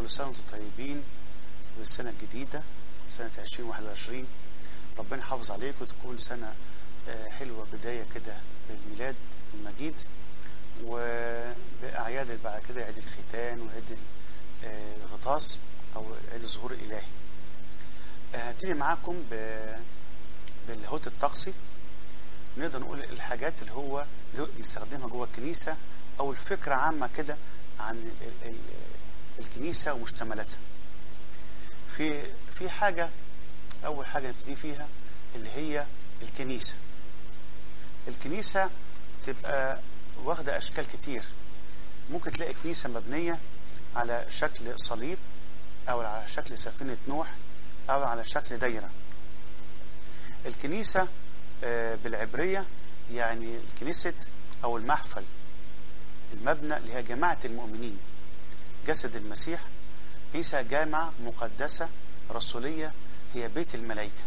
كل سنة وانتم طيبين والسنة الجديدة سنة 2021 ربنا يحافظ عليكم وتكون سنة آه، حلوة بداية كده بالميلاد المجيد وبأعياد اللي بعد كده عيد الختان وعيد ال- آه، الغطاس أو عيد الظهور الإلهي آه، هبتدي معاكم ب- باللاهوت الطقسي نقدر نقول الحاجات اللي هو اللي بنستخدمها جوه الكنيسة أو الفكرة عامة كده عن ال- ال- الكنيسة ومشتملاتها في في حاجة أول حاجة نبتدي فيها اللي هي الكنيسة الكنيسة تبقى واخدة أشكال كتير ممكن تلاقي كنيسة مبنية على شكل صليب أو على شكل سفينة نوح أو على شكل دايرة الكنيسة آه، بالعبرية يعني الكنيسة أو المحفل المبنى اللي هي جماعة المؤمنين جسد المسيح كنيسة جامعة مقدسة رسولية هي بيت الملائكة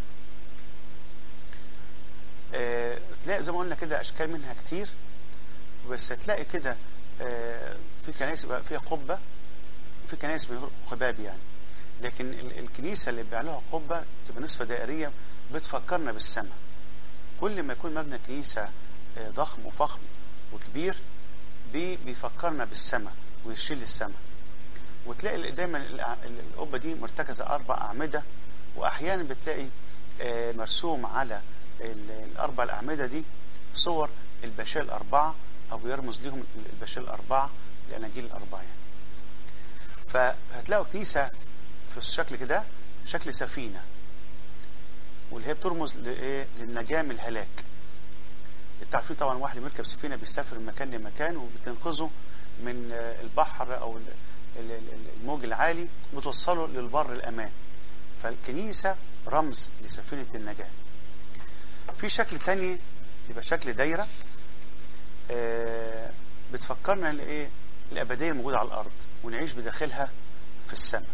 آه، تلاقي زي ما قلنا كده أشكال منها كتير بس هتلاقي كده آه، في كنائس يبقى فيها قبة وفي كنائس من غير قباب يعني لكن ال- الكنيسة اللي بيبقى لها قبة تبقى نصف دائرية بتفكرنا بالسماء كل ما يكون مبنى كنيسة آه، ضخم وفخم وكبير بي- بيفكرنا بالسماء ويشيل السماء وتلاقي ال- دايما الأع- ال- القبة دي مرتكزة أربع أعمدة وأحيانا بتلاقي آه، مرسوم على ال- الأربع الأعمدة دي صور البشائر الأربعة أو يرمز لهم البشائر الأربعة الأناجيل الأربعة يعني. فهتلاقوا كنيسة في الشكل كده شكل سفينة واللي هي بترمز لإيه؟ للنجاة من الهلاك انتوا عارفين طبعا واحد بيركب سفينة بيسافر من مكان لمكان وبتنقذه من آه، البحر أو ال- ال- ال- الموج العالي بتوصله للبر الأمان فالكنيسة رمز لسفينة النجاة في شكل تاني يبقى شكل دايرة آه، بتفكرنا الايه الأبدية الموجودة على الأرض ونعيش بداخلها في السماء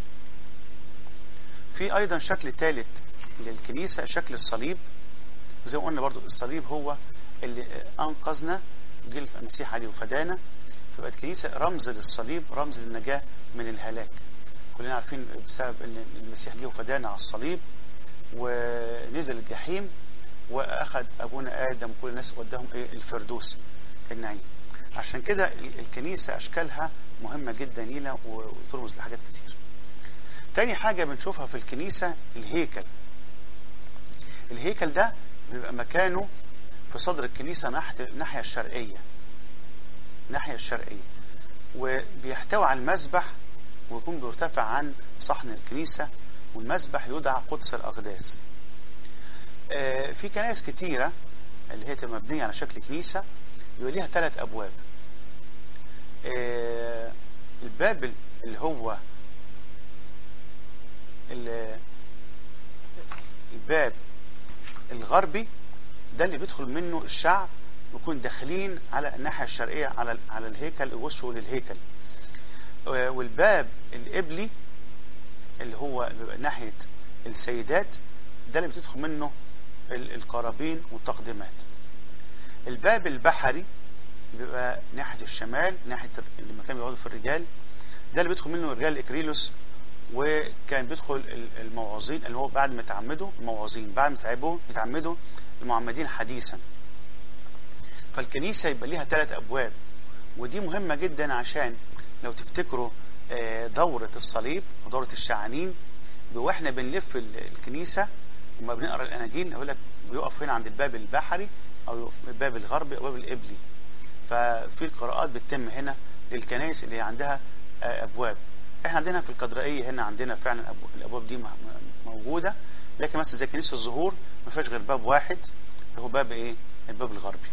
في أيضا شكل ثالث للكنيسة شكل الصليب وزي ما قلنا برضو الصليب هو اللي أنقذنا جيل المسيح عليه وفدانا فبقت الكنيسة رمز للصليب رمز للنجاة من الهلاك كلنا عارفين بسبب ان المسيح جه وفدانا على الصليب ونزل الجحيم واخذ ابونا ادم وكل الناس وداهم ايه الفردوس النعيم عشان كده ال- الكنيسه اشكالها مهمه جدا لينا وترمز لحاجات كتير تاني حاجه بنشوفها في الكنيسه الهيكل الهيكل ده بيبقى مكانه في صدر الكنيسه ناحيه الناحيه الشرقيه الناحيه الشرقيه وبيحتوي على المسبح ويكون بيرتفع عن صحن الكنيسة والمسبح يدعى قدس الأقداس آه، في كنائس كتيرة اللي هي تبقى مبنية على شكل كنيسة يبقى ليها ثلاث أبواب آه، الباب اللي هو ال- الباب الغربي ده اللي بيدخل منه الشعب ويكون داخلين على الناحية الشرقية على على الهيكل وشه للهيكل آه، والباب القبلي اللي هو بيبقى ناحية السيدات ده اللي بتدخل منه ال- القرابين والتقديمات الباب البحري بيبقى ناحية الشمال ناحية اللي مكان بيقعدوا في الرجال ده اللي بيدخل منه رجال الإكريلوس وكان بيدخل ال- الموعظين اللي هو بعد ما يتعمدوا الموعظين بعد ما يتعبوا يتعمدوا المعمدين حديثا فالكنيسة يبقى ليها ثلاث أبواب ودي مهمة جدا عشان لو تفتكروا آه، دورة الصليب ودورة الشعانين واحنا بنلف ال- الكنيسة وما بنقرا الأناجيل يقول لك بيقف هنا عند الباب البحري أو يقف الباب الغربي أو الباب القبلي ففي القراءات بتتم هنا للكنائس اللي عندها آه، أبواب احنا عندنا في القدرائية هنا عندنا فعلا أبو- الأبواب دي م- م- موجودة لكن مثلا زي كنيسة الظهور ما فيهاش غير باب واحد اللي هو باب ايه الباب الغربي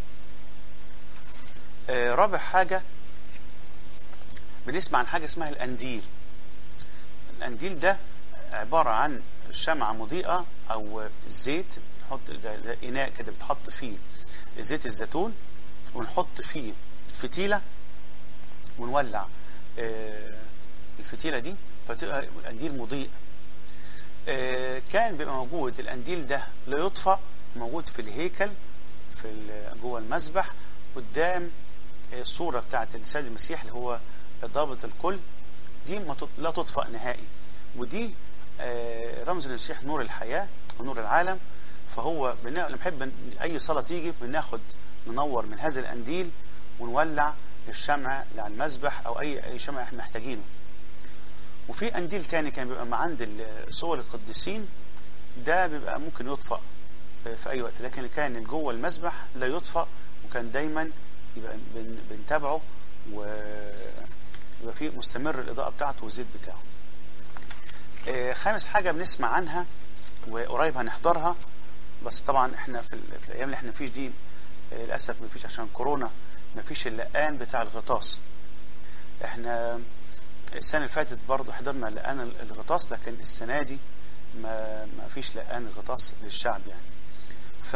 آه، رابع حاجة بنسمع عن حاجة اسمها الأنديل الأنديل ده عبارة عن شمعة مضيئة أو زيت نحط ده, ده إناء كده بتحط فيه زيت الزيتون ونحط فيه فتيلة ونولع آه، الفتيلة دي فتبقى الأنديل مضيء آه، كان بيبقى موجود الأنديل ده لا يطفأ موجود في الهيكل في ال- جوه المسبح قدام الصورة بتاعت السيد المسيح اللي هو ضابط الكل دي ما تط- لا تطفأ نهائي ودي آه، رمز المسيح نور الحياة ونور العالم فهو بنا- لما نحب ن- أي صلاة تيجي بناخد ننور من هذا القنديل ونولع الشمع اللي على المذبح أو أي أي شمع احنا محتاجينه وفي قنديل تاني كان بيبقى مع عند ال- صور القديسين ده بيبقى ممكن يطفأ في أي وقت لكن اللي كان اللي جوه المذبح لا يطفأ وكان دايما يبقى بن- بنتابعه ويبقى فيه مستمر الإضاءة بتاعته والزيت بتاعه آه، خامس حاجة بنسمع عنها وقريب هنحضرها بس طبعا احنا في, ال- في الأيام اللي احنا فيش دي آه، للأسف مفيش عشان كورونا مفيش اللقان بتاع الغطاس احنا السنة اللي فاتت برضو حضرنا لقان الغطاس لكن السنة دي ما ما فيش لقان الغطاس للشعب يعني ف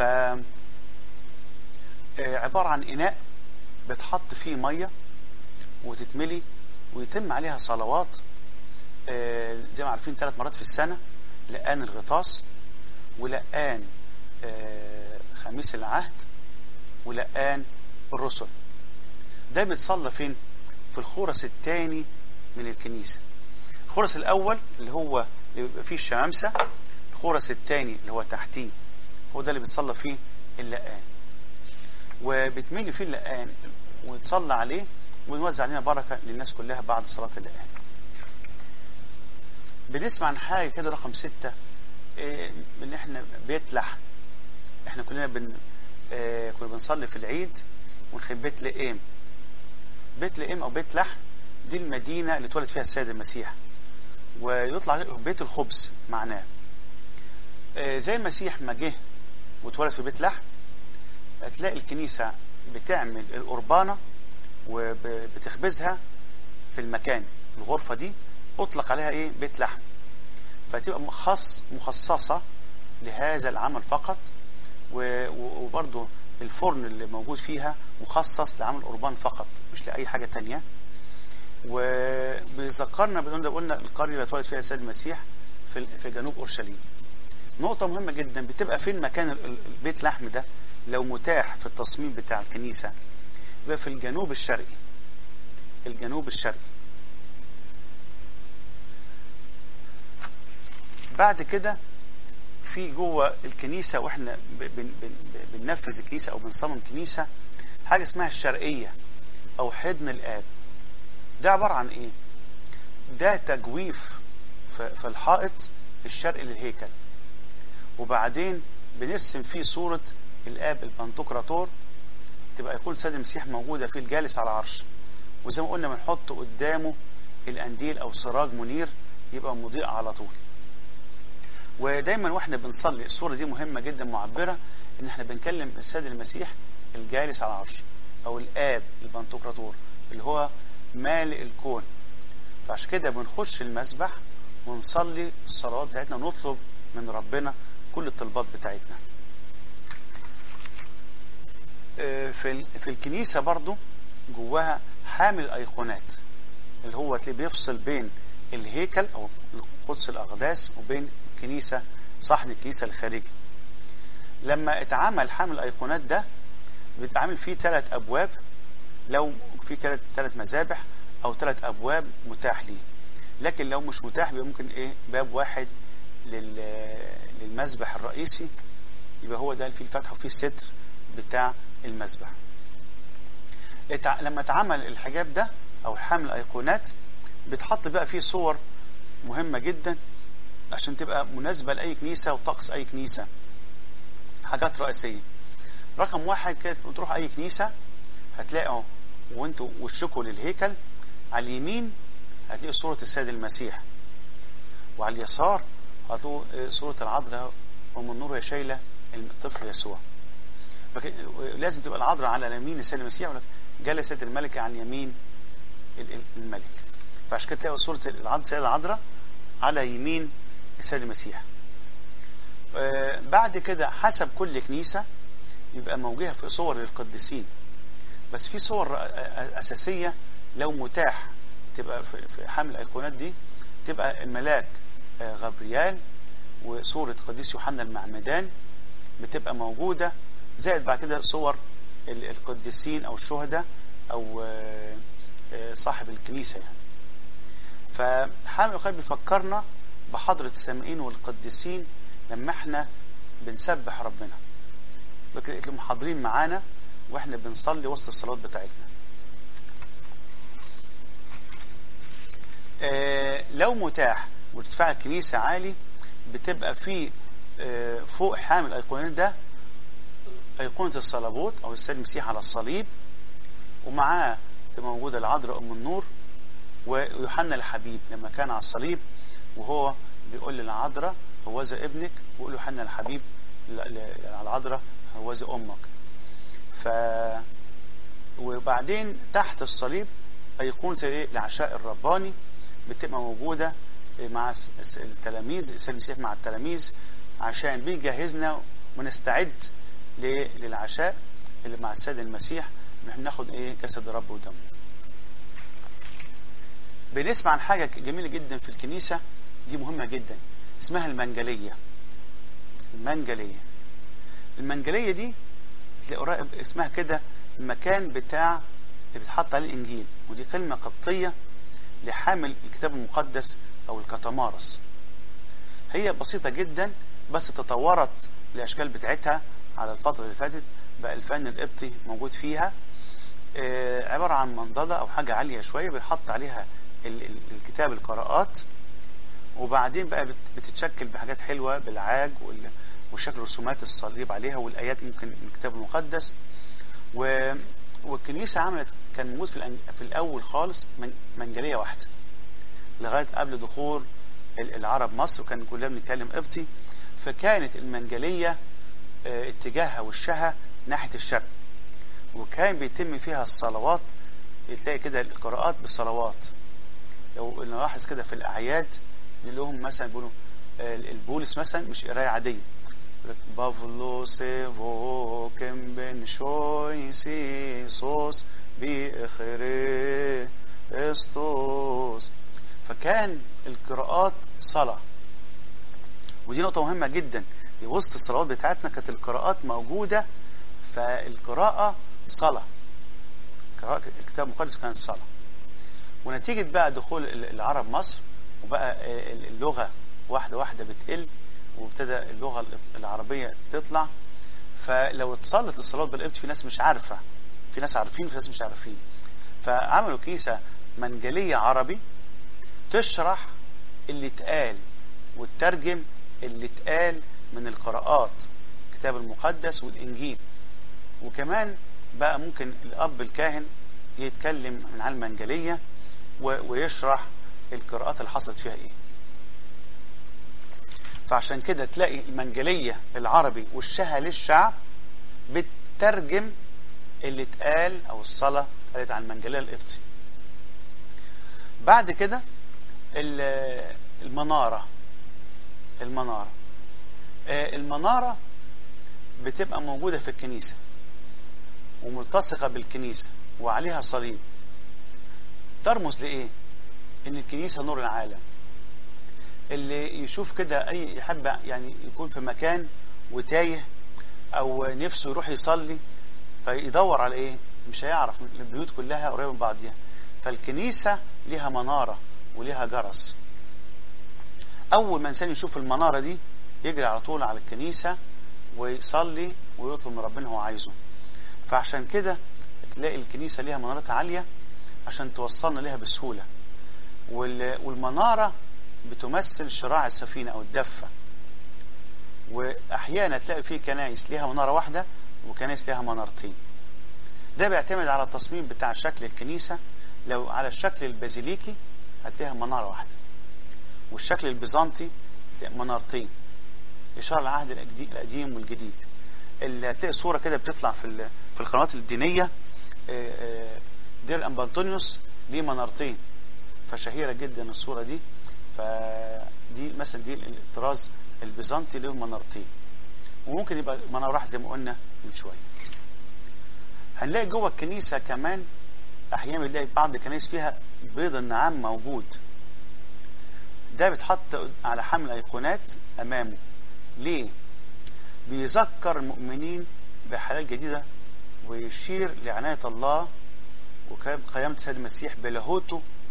آه، عبارة عن إناء بتحط فيه مية وتتملي ويتم عليها صلوات آه، زي ما عارفين ثلاث مرات في السنة لقان الغطاس ولقان آه، خميس العهد ولقان الرسل ده بيتصلى فين في الخورس الثاني من الكنيسة الخورس الأول اللي هو اللي بيبقى فيه الشمامسة الخورس الثاني اللي هو تحتيه هو ده اللي بيتصلى فيه اللقان وبتملي فيه اللقان ويتصلى عليه ونوزع علينا بركة للناس كلها بعد صلاة اللقان بنسمع عن حاجة كده رقم ستة إيه، ان احنا بيت لحم احنا كلنا بن آه، كنا بنصلي في العيد ونخيم بيت لئيم بيت لئيم او بيت لحم دي المدينة اللي اتولد فيها السيد المسيح ويطلع بيت الخبز معناه آه، زي المسيح ما جه واتولد في بيت لحم هتلاقي الكنيسة بتعمل القربانة وبتخبزها في المكان الغرفة دي أطلق عليها إيه بيت لحم فتبقى مخص مخصصة لهذا العمل فقط و- و- وبرضه الفرن اللي موجود فيها مخصص لعمل قربان فقط مش لأي حاجة تانية وبيذكرنا بنقول ده قلنا القرية اللي اتولد فيها السيد المسيح في في جنوب أورشليم نقطة مهمة جدا بتبقى فين مكان ال- ال- البيت لحم ده لو متاح في التصميم بتاع الكنيسة يبقى في الجنوب الشرقي الجنوب الشرقي بعد كده في جوه الكنيسة واحنا ب- بن- بن- بننفذ الكنيسة او بنصمم كنيسة حاجة اسمها الشرقية او حضن الآب ده عبارة عن ايه ده تجويف في في الحائط الشرقي للهيكل وبعدين بنرسم فيه صورة الآب البنتوكراتور تبقى يكون السيد المسيح موجودة فيه الجالس على العرش وزي ما قلنا بنحط قدامه القنديل أو سراج منير يبقى مضيء على طول ودايما واحنا بنصلي الصورة دي مهمة جدا معبرة ان احنا بنكلم السيد المسيح الجالس على العرش او الآب البنتوكراتور اللي هو مالئ الكون فعشان كده بنخش المسبح ونصلي الصلوات بتاعتنا ونطلب من ربنا كل الطلبات بتاعتنا آه، في ال- في الكنيسة برضو جواها حامل أيقونات اللي هو تلاقيه بيفصل بين الهيكل أو قدس الأقداس وبين الكنيسة صحن الكنيسة الخارجي لما اتعمل حامل أيقونات ده بيتعمل فيه ثلاث أبواب لو في ثلاث ثلاث مذابح أو ثلاث أبواب متاح ليه لكن لو مش متاح بيبقى ممكن إيه باب واحد لل للمذبح الرئيسي يبقى هو ده اللي فيه الفتح وفيه الستر بتاع المذبح اتع... لما اتعمل الحجاب ده او حمل ايقونات بتحط بقى فيه صور مهمة جدا عشان تبقى مناسبة لأي كنيسة وطقس أي كنيسة حاجات رئيسية رقم واحد كده تروح أي كنيسة هتلاقوا وانتوا وشكوا للهيكل على اليمين هتلاقي صورة السيد المسيح وعلى اليسار هتلاقوا صورة العذراء أم النور يا شايلة الطفل يسوع لكن لازم تبقى العذراء على يمين السيد المسيح ولكن جلست الملكة عن يمين ال- ال- الملك فعشان كده تلاقوا صورة العذراء السيدة العذراء على يمين السيد المسيح آه، بعد كده حسب كل كنيسة يبقى موجهة في صور للقديسين بس في صور آه، آه، أساسية لو متاح تبقى في في حامل الأيقونات دي تبقى الملاك آه، غبريال وصورة قديس يوحنا المعمدان بتبقى موجودة زائد بعد كده صور ال- القديسين أو الشهداء أو آه، آه، صاحب الكنيسة يعني فحامل الأيقونات بيفكرنا بحضرة السامعين والقديسين لما احنا بنسبح ربنا لهم حاضرين معانا واحنا بنصلي وسط الصلاه بتاعتنا آه لو متاح وارتفاع الكنيسه عالي بتبقى في آه فوق حامل الايقونات ده ايقونه الصليبوت او السيد المسيح على الصليب ومعاه تبقى موجوده العذراء ام النور ويوحنا الحبيب لما كان على الصليب وهو بيقول للعذراء هوذا ابنك ويقول يوحنا الحبيب على العذراء هوذا امك ف وبعدين تحت الصليب ايقونه ايه العشاء الرباني بتبقى موجوده مع التلاميذ السيد المسيح مع التلاميذ عشان بيجهزنا ونستعد للعشاء اللي مع السيد المسيح نحن ناخد ايه جسد رب ودم بنسمع عن حاجه جميله جدا في الكنيسه دي مهمه جدا اسمها المنجليه المنجليه المنجليه دي قريب اسمها كده المكان بتاع اللي بيتحط عليه الانجيل ودي كلمه قبطيه لحامل الكتاب المقدس او الكتمارس هي بسيطه جدا بس تطورت الاشكال بتاعتها على الفتره اللي فاتت بقى الفن القبطي موجود فيها آه عباره عن منضده او حاجه عاليه شويه بيحط عليها الكتاب القراءات وبعدين بقى بتتشكل بحاجات حلوه بالعاج وشكل رسومات الصليب عليها والايات ممكن من الكتاب المقدس و والكنيسه عملت كان موجود في في الاول خالص من منجليه واحده لغايه قبل دخول العرب مصر وكان كلنا بنتكلم قبطي فكانت المنجليه اتجاهها وشها ناحيه الشرق وكان بيتم فيها الصلوات تلاقي كده القراءات بالصلوات لو نلاحظ كده في الاعياد اللي لهم مثلا بيقولوا البولس مثلا مش قرايه عاديه بافلو سيفو كم بن شوي سيسوس بإخري استوس فكان القراءات صلاة ودي نقطة مهمة جدا في وسط الصلوات بتاعتنا كانت القراءات موجودة فالقراءة صلاة قراءة الكتاب المقدس كانت صلاة ونتيجة بقى دخول العرب مصر وبقى اللغة واحدة واحدة بتقل وابتدى اللغة العربية تطلع فلو اتصلت الصلاة بالقبط في ناس مش عارفة في ناس عارفين في ناس مش عارفين فعملوا كيسة منجلية عربي تشرح اللي اتقال وتترجم اللي اتقال من القراءات الكتاب المقدس والإنجيل وكمان بقى ممكن الأب الكاهن يتكلم من على المنجلية ويشرح القراءات اللي حصلت فيها ايه فعشان كده تلاقي المنجلية العربي وشها للشعب بتترجم اللي اتقال او الصلاة اتقالت على المنجلية القبطي بعد كده المنارة المنارة المنارة بتبقى موجودة في الكنيسة وملتصقة بالكنيسة وعليها صليب ترمز لإيه؟ إن الكنيسة نور العالم اللي يشوف كده أي يحب يعني يكون في مكان وتايه أو نفسه يروح يصلي فيدور على إيه؟ مش هيعرف البيوت كلها قريبة من بعضيها فالكنيسة ليها منارة وليها جرس أول ما إنسان يشوف المنارة دي يجري على طول على الكنيسة ويصلي ويطلب من ربنا هو عايزه فعشان كده تلاقي الكنيسة ليها منارات عالية عشان توصلنا ليها بسهولة والمنارة بتمثل شراع السفينة أو الدفة وأحيانا تلاقي فيه كنايس ليها منارة واحدة وكنايس ليها منارتين ده بيعتمد على التصميم بتاع شكل الكنيسة لو على الشكل البازيليكي هتلاقيها منارة واحدة والشكل البيزنطي هتلاقي منارتين إشارة العهد القديم والجديد اللي هتلاقي صورة كده بتطلع في في القنوات الدينية دير الأنبانطونيوس ليه منارتين فشهيرة جدا الصورة دي فدي مثلا دي الطراز البيزنطي له منارتين وممكن يبقى منارة واحدة زي ما قلنا من شوية هنلاقي جوه الكنيسة كمان أحيانا بنلاقي بعض الكنائس فيها بيض النعام موجود ده بيتحط على حمل أيقونات أمامه ليه؟ بيذكر المؤمنين بحلال جديدة ويشير لعناية الله وقيامة السيد المسيح بلاهوته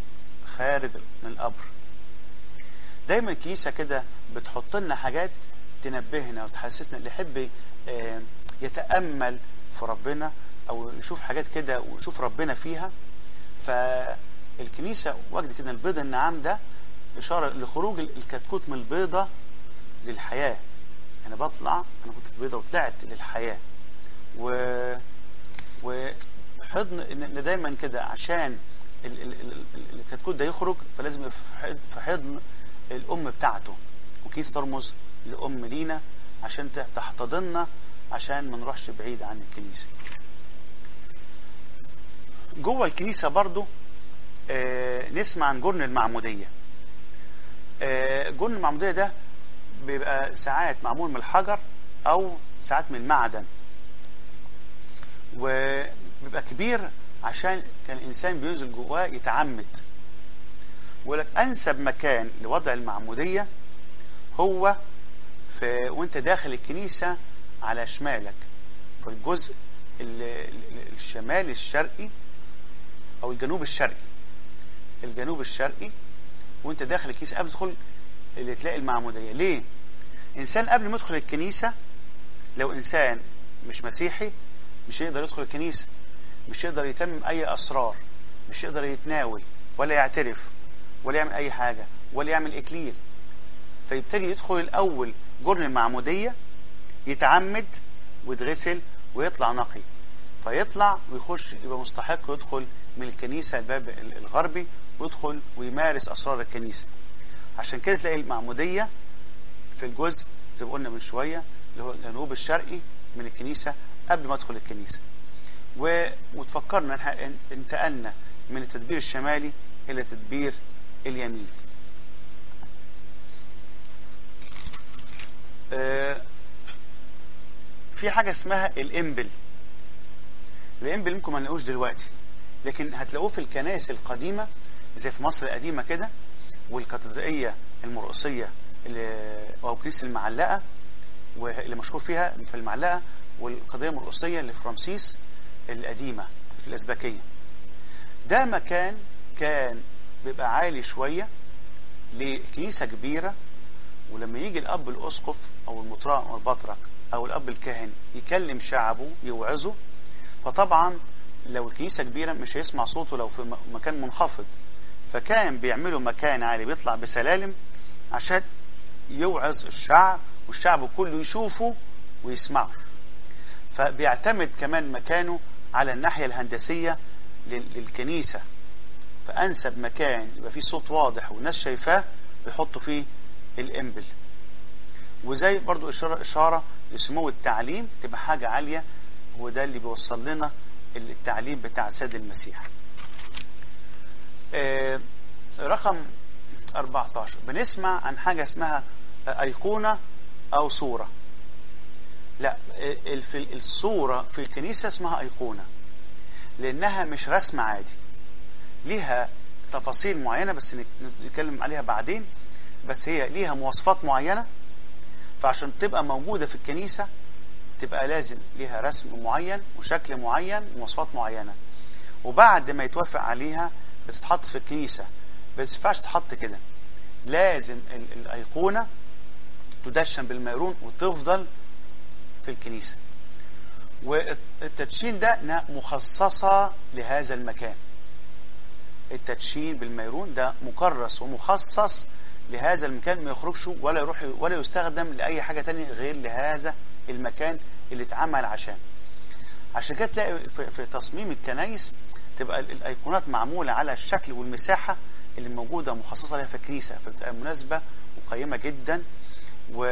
خارج من القبر دايما الكنيسه كده بتحط لنا حاجات تنبهنا وتحسسنا اللي يحب آه، يتامل في ربنا او يشوف حاجات كده ويشوف ربنا فيها فالكنيسه وجد كده البيض النعام ده اشاره لخروج الكتكوت من البيضه للحياه انا بطلع انا كنت في البيضه وطلعت للحياه و وحضن ان دايما كده عشان ال- ال- ال- ال- الكتكوت ده يخرج فلازم يبقى في حض- في حضن الام بتاعته وكيس ترمز لام لينا عشان ت- تحتضننا عشان ما نروحش بعيد عن الكنيسه جوه الكنيسه برضو آه، نسمع عن جرن المعموديه آه، جرن المعموديه ده بيبقى ساعات معمول من الحجر او ساعات من المعدن وبيبقى كبير عشان كان الانسان بينزل جواه يتعمد ولك انسب مكان لوضع المعموديه هو في وانت داخل الكنيسه على شمالك في الجزء ال- ال- الشمالي الشرقي او الجنوب الشرقي الجنوب الشرقي وانت داخل الكنيسه قبل تدخل اللي تلاقي المعموديه ليه انسان قبل ما يدخل الكنيسه لو انسان مش مسيحي مش هيقدر يدخل الكنيسه مش هيقدر يتمم اي اسرار مش هيقدر يتناول ولا يعترف ولا يعمل اي حاجه ولا يعمل اكليل فيبتدي يدخل الاول جرن المعموديه يتعمد ويتغسل ويطلع نقي فيطلع ويخش يبقى مستحق يدخل من الكنيسه الباب ال- الغربي ويدخل ويمارس اسرار الكنيسه عشان كده تلاقي المعموديه في الجزء زي ما قلنا من شويه اللي هو الجنوب الشرقي من الكنيسه قبل ما ادخل الكنيسه و... وتفكرنا ان إحنا ان- انتقلنا من التدبير الشمالي الى التدبير اليمين آه، في حاجه اسمها الامبل الامبل ممكن ما نلاقوش دلوقتي لكن هتلاقوه في الكنائس القديمه زي في مصر القديمه كده والكاتدرائيه المرقصيه اللي او كنيسه المعلقه واللي مشهور فيها في المعلقه والقضيه المرقصيه اللي في رمسيس القديمه في الازبكيه ده مكان كان بيبقى عالي شويه لكنيسه كبيره ولما يجي الاب الاسقف او المطران او البطرك او الاب الكاهن يكلم شعبه يوعظه فطبعا لو الكنيسه كبيره مش هيسمع صوته لو في م- مكان منخفض فكان بيعملوا مكان عالي بيطلع بسلالم عشان يوعظ الشعب والشعب كله يشوفه ويسمعه فبيعتمد كمان مكانه على الناحيه الهندسيه لل- للكنيسه فانسب مكان يبقى فيه صوت واضح والناس شايفاه بيحطوا فيه الامبل وزي برضو اشاره اشاره لسمو التعليم تبقى حاجه عاليه وده اللي بيوصل لنا التعليم بتاع سيد المسيح آه، رقم 14 بنسمع عن حاجه اسمها ايقونه او صوره لا ال- في الصوره في الكنيسه اسمها ايقونه لانها مش رسم عادي ليها تفاصيل معينه بس نك- نتكلم عليها بعدين بس هي ليها مواصفات معينه فعشان تبقى موجوده في الكنيسه تبقى لازم ليها رسم معين وشكل معين ومواصفات معينه وبعد ما يتوافق عليها بتتحط في الكنيسه بس ما ينفعش تتحط كده لازم ال- الايقونه تدشن بالميرون وتفضل في الكنيسه والتدشين ده إنها مخصصه لهذا المكان التدشين بالميرون ده مكرس ومخصص لهذا المكان ما يخرجش ولا يروح ولا يستخدم لاي حاجه تانية غير لهذا المكان اللي اتعمل عشان عشان كده تلاقي في, في تصميم الكنايس تبقى ال- الايقونات معموله على الشكل والمساحه اللي موجوده مخصصه لها في الكنيسه فبتبقى مناسبه وقيمه جدا و...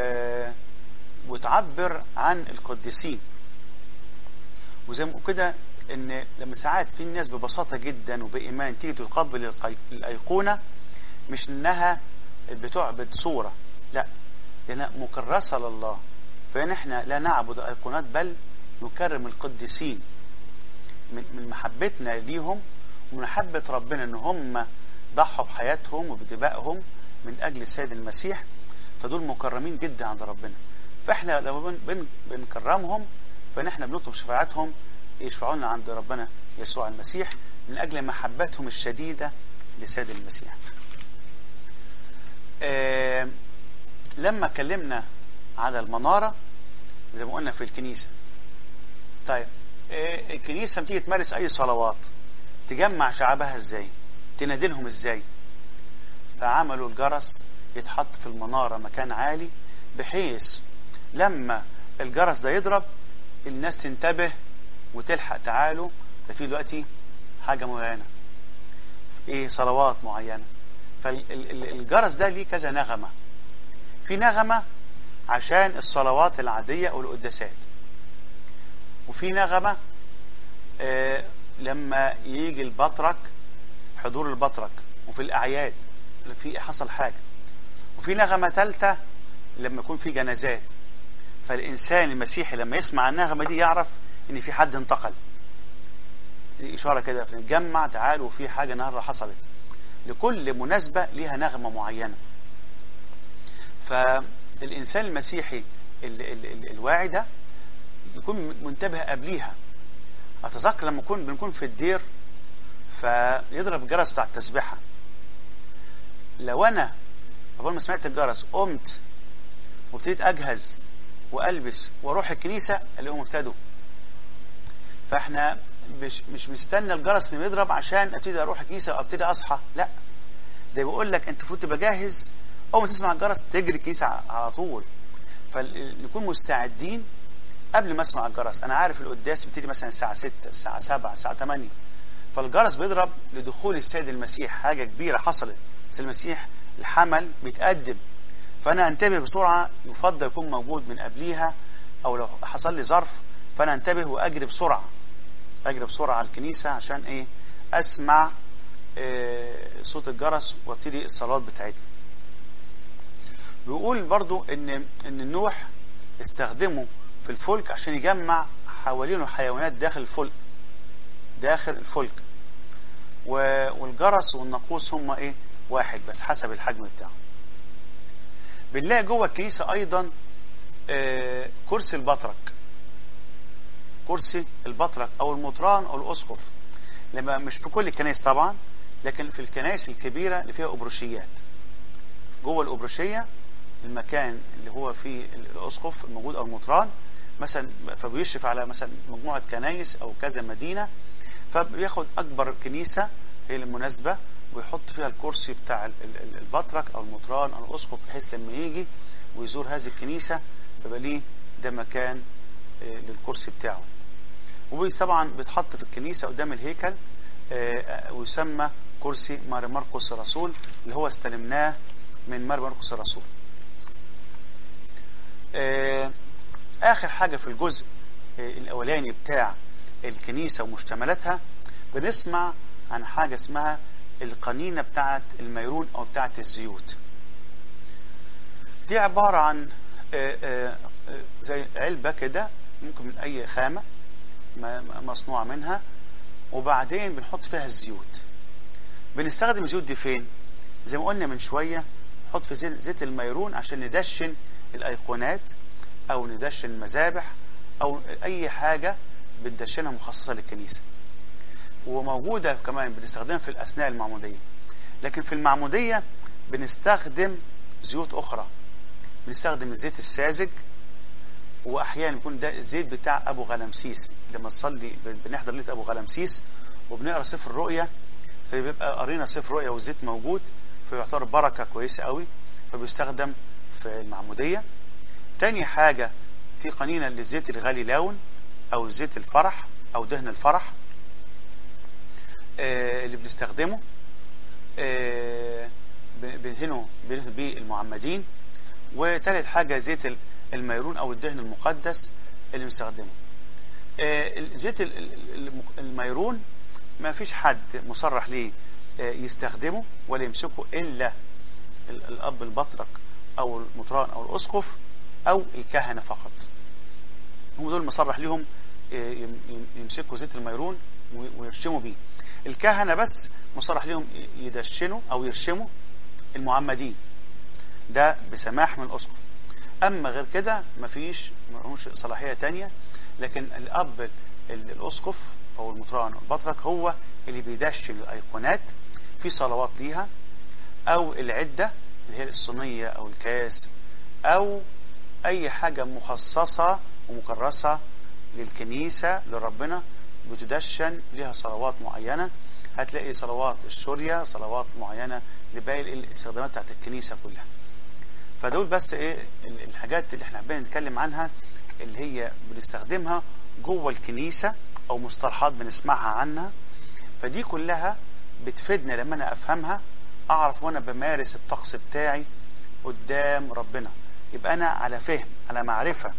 وتعبر عن القديسين وزي ما كده ان لما ساعات في ناس ببساطه جدا وبايمان تيجي تقبل القي- الايقونه مش انها بتعبد صوره لا لانها مكرسه لله فان احنا لا نعبد الايقونات بل نكرم القديسين من من محبتنا ليهم ومن محبه ربنا ان هم ضحوا بحياتهم وبدمائهم من اجل السيد المسيح فدول مكرمين جدا عند ربنا فاحنا لما بن بن بنكرمهم فنحن بنطلب شفاعتهم يشفعوا لنا عند ربنا يسوع المسيح من اجل محبتهم الشديده لسيد المسيح آه لما اتكلمنا على المنارة زي ما قلنا في الكنيسة طيب آه الكنيسة لما تيجي تمارس أي صلوات تجمع شعبها ازاي تنادلهم ازاي فعملوا الجرس يتحط في المنارة مكان عالي بحيث لما الجرس ده يضرب الناس تنتبه وتلحق تعالوا ده في دلوقتي حاجة معينة ايه صلوات معينة فالجرس ده ليه كذا نغمة في نغمة عشان الصلوات العادية أو القداسات وفي نغمة آه لما يجي البطرك حضور البطرك وفي الأعياد في حصل حاجة وفي نغمة ثالثة لما يكون في جنازات فالإنسان المسيحي لما يسمع النغمة دي يعرف إن في حد انتقل دي إشارة كده نتجمع تعالوا في حاجة النهاردة حصلت لكل مناسبة ليها نغمة معينة فالإنسان المسيحي ال ال ال الواعي ده يكون منتبه قبليها أتذكر لما نكون بنكون في الدير فيضرب الجرس بتاع التسبيحة لو أنا أول ما سمعت الجرس قمت وابتديت أجهز وألبس وأروح الكنيسة ألاقيهم ابتدوا فإحنا مش مش مستنى الجرس اللي يضرب عشان ابتدي اروح الكنيسه وابتدي اصحى لا ده بيقول لك انت المفروض تبقى جاهز اول ما تسمع الجرس تجري الكنيسه على طول فنكون مستعدين قبل ما اسمع الجرس انا عارف القداس بيبتدي مثلا الساعه 6 الساعه 7 الساعه 8 فالجرس بيضرب لدخول السيد المسيح حاجه كبيره حصلت السيد المسيح الحمل بيتقدم فانا انتبه بسرعه يفضل يكون موجود من قبليها او لو حصل لي ظرف فانا انتبه واجري بسرعه اجري بسرعه على الكنيسه عشان ايه اسمع إيه صوت الجرس وابتدي الصلاه بتاعتنا بيقول برضو ان ان نوح استخدمه في الفلك عشان يجمع حوالينه حيوانات داخل الفلك داخل الفلك والجرس والناقوس هما ايه واحد بس حسب الحجم بتاعه بنلاقي جوه الكنيسه ايضا إيه كرسي البطرك كرسي البطرك او المطران او الاسقف لما مش في كل الكنائس طبعا لكن في الكنائس الكبيره اللي فيها ابروشيات جوه الابروشيه المكان اللي هو فيه الاسقف الموجود او المطران مثلا فبيشرف على مثلا مجموعه كنائس او كذا مدينه فبياخد اكبر كنيسه هي المناسبه ويحط فيها الكرسي بتاع البطرك او المطران او الاسقف بحيث لما يجي ويزور هذه الكنيسه فيبقى ليه ده مكان للكرسي بتاعه وطبعا بيتحط في الكنيسه قدام الهيكل ويسمى كرسي مار مرقس الرسول اللي هو استلمناه من مار مرقس الرسول اخر حاجه في الجزء الاولاني بتاع الكنيسه ومشتملاتها بنسمع عن حاجه اسمها القنينه بتاعه الميرون او بتاعه الزيوت دي عباره عن زي علبه كده ممكن من اي خامه مصنوعه منها وبعدين بنحط فيها الزيوت بنستخدم الزيوت دي فين زي ما قلنا من شويه نحط في زيت الميرون عشان ندشن الايقونات او ندشن المذابح او اي حاجه بندشنها مخصصه للكنيسه وموجوده كمان بنستخدمها في الاثناء المعموديه لكن في المعموديه بنستخدم زيوت اخرى بنستخدم الزيت الساذج واحيانا يكون ده الزيت بتاع ابو غلمسيس لما تصلي بنحضر ليله ابو غلمسيس وبنقرا سفر الرؤيا فبيبقى قرينا سفر الرؤيا والزيت موجود فيعتبر بركه كويسه قوي فبيستخدم في المعموديه تاني حاجه في قنينه للزيت الغالي لون او زيت الفرح او دهن الفرح آه اللي بنستخدمه آه بندهنه بندهن بيه المعمدين وتالت حاجه زيت الميرون او الدهن المقدس اللي بنستخدمه آه زيت الميرون ما فيش حد مصرح ليه آه يستخدمه ولا يمسكه الا الاب البطرك او المطران او الاسقف او الكهنه فقط هم دول مصرح لهم آه يمسكوا زيت الميرون ويرشموا بيه الكهنه بس مصرح لهم يدشنوا او يرشموا المعمدين ده بسماح من الاسقف اما غير كده مفيش ملهمش صلاحيه تانية لكن الاب الاسقف او المطران البطرك هو اللي بيدشن الايقونات في صلوات ليها او العده اللي هي الصينيه او الكاس او اي حاجه مخصصه ومكرسه للكنيسه لربنا بتدشن لها صلوات معينه هتلاقي صلوات للشوريه صلوات معينه لباقي الاستخدامات بتاعت الكنيسه كلها فدول بس ايه ال- الحاجات اللي احنا حابين نتكلم عنها اللي هي بنستخدمها جوه الكنيسه او مصطلحات بنسمعها عنها فدي كلها بتفيدنا لما انا افهمها اعرف وانا بمارس الطقس بتاعي قدام ربنا يبقى انا على فهم على معرفه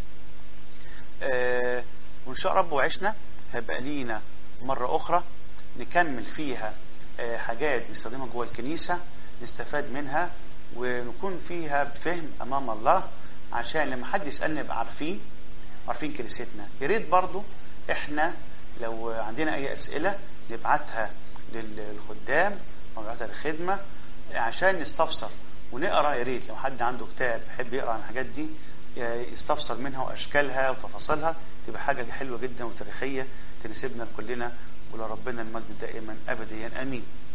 آه وان شاء رب وعشنا هيبقى لينا مره اخرى نكمل فيها آه حاجات بنستخدمها جوه الكنيسه نستفاد منها ونكون فيها بفهم امام الله عشان لما حد يسالنا يبقى عارفين عارفين كنيستنا يا ريت برضو احنا لو عندنا اي اسئله نبعتها للخدام او نبعتها للخدمه عشان نستفسر ونقرا يا ريت لو حد عنده كتاب يحب يقرا عن الحاجات دي يستفسر منها واشكالها وتفاصيلها تبقى حاجه حلوه جدا وتاريخيه تناسبنا كلنا ولربنا المجد دائما ابديا امين